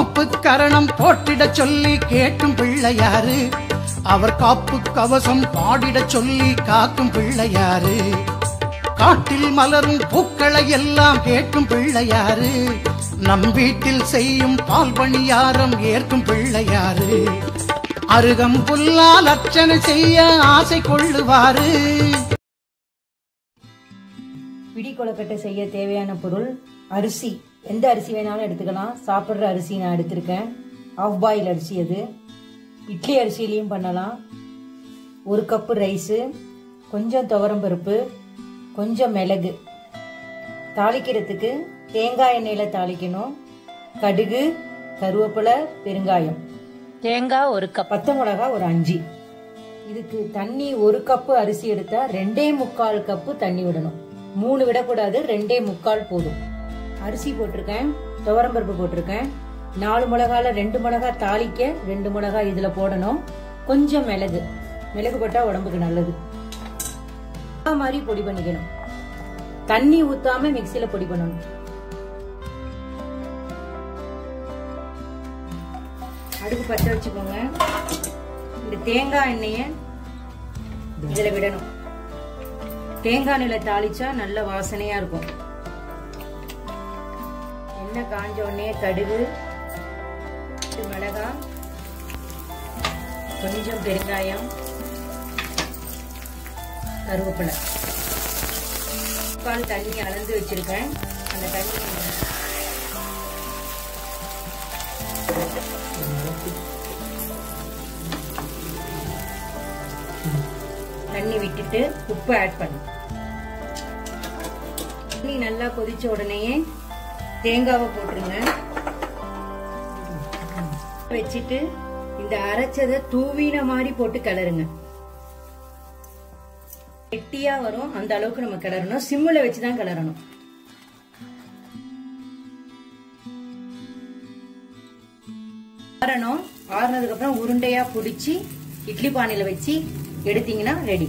கோப்பு கரணம் போட்டிடச் சொல்லி கேட்கும் பிள்ளையாரு அவர் காப்பு கவசம் பாடிடச் சொல்லி காக்கும் பிள்ளையாரு காட்டில் மலரும் பூக்களை எல்லாம் கேட்கும் பிள்ளையாரு நம் வீட்டில் செய்யும் பால் பணியாரம் ஏற்கும் பிள்ளையாரு அருகம் புல்லால் அர்ச்சனை செய்ய ஆசை கொள்ளுவாரு பிடி கொழுக்கட்டை செய்ய தேவையான பொருள் அரிசி எந்த அரிசி வேணாலும் எடுத்துக்கலாம் சாப்பிட்ற அரிசி நான் எடுத்திருக்கேன் ஆஃப் பாயில் அரிசி அது இட்லி அரிசிலையும் பண்ணலாம் ஒரு கப்பு ரைஸு கொஞ்சம் துவரம் பருப்பு கொஞ்சம் மிளகு தாளிக்கிறதுக்கு தேங்காய் எண்ணெயில் தாளிக்கணும் கடுகு கருவேப்பிலை பெருங்காயம் தேங்காய் ஒரு கப் பச்சை மிளகா ஒரு அஞ்சு இதுக்கு தண்ணி ஒரு கப்பு அரிசி எடுத்தா ரெண்டே முக்கால் கப்பு தண்ணி விடணும் மூணு விடக்கூடாது ரெண்டே முக்கால் போதும் அரிசி போட்டிருக்கேன் துவரம்பருப்பு போட்டிருக்கேன் நாலு மிளகால ரெண்டு மிளகா தாளிக்க ரெண்டு மிளகா இதுல போடணும் கொஞ்சம் மிளகு மிளகு போட்டா உடம்புக்கு நல்லது இந்த மாதிரி பொடி பண்ணிக்கணும் தண்ணி ஊத்தாம மிக்சியில பொடி பண்ணணும் அடுப்பு பற்ற வச்சுக்கோங்க இந்த தேங்காய் எண்ணெய இதுல விடணும் தேங்காய் எண்ணெயில தாளிச்சா நல்ல வாசனையா இருக்கும் எண்ணெய் காஞ்ச உடனே கடுகு ரெண்டு மிளகாய் கொஞ்சம் பெருங்காயம் கருவேப்பிலை கால் தண்ணி அளந்து வச்சிருக்கேன் அந்த தண்ணி தண்ணி விட்டுட்டு உப்பு ஆட் பண்ணு தண்ணி நல்லா கொதிச்ச உடனேயே தேங்காவை போட்டுருங்க வச்சுட்டு இந்த அரைச்சதை தூவின மாதிரி போட்டு கிளறுங்க கெட்டியா வரும் அந்த அளவுக்கு நம்ம கிளறணும் சிம்மில் வச்சுதான் கிளறணும் ஆறணும் ஆறுனதுக்கு அப்புறம் உருண்டையா பிடிச்சி இட்லி பானையில வச்சு எடுத்தீங்கன்னா ரெடி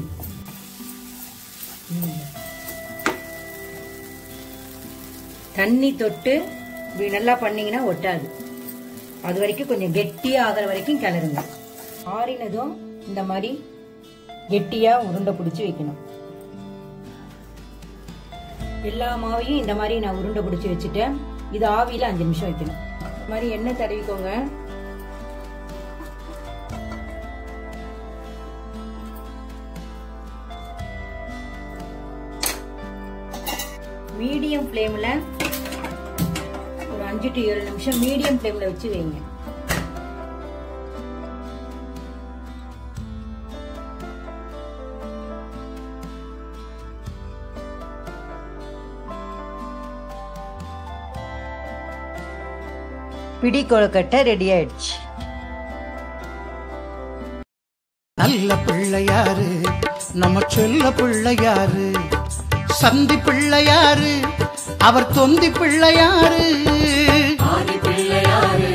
தண்ணி தொட்டு இப்படி நல்லா பண்ணீங்கன்னா ஒட்டாது அது வரைக்கும் கொஞ்சம் கெட்டியா ஆகிற வரைக்கும் கிளறுங்க ஆறினதும் இந்த மாதிரி கெட்டியா உருண்டை பிடிச்சி வைக்கணும் எல்லா மாவையும் இந்த மாதிரி நான் உருண்டை பிடிச்சி வச்சுட்டேன் இது ஆவியில அஞ்சு நிமிஷம் வைக்கணும் இந்த மாதிரி எண்ணெய் தடவிக்கோங்க மீடியம் ஃப்ளேம்ல ஒரு அஞ்சு டு ஏழு நிமிஷம் மீடியம் ஃப்ளேம்ல வச்சு வைங்க பிடி கொழுக்கட்டை ரெடி ஆயிடுச்சு நல்ல பிள்ளையாரு நம்ம செல்ல பிள்ளையாரு சந்தி பிள்ளையாரு அவர் தொந்தி பிள்ளையாரு ஆதி பிள்ளையாரு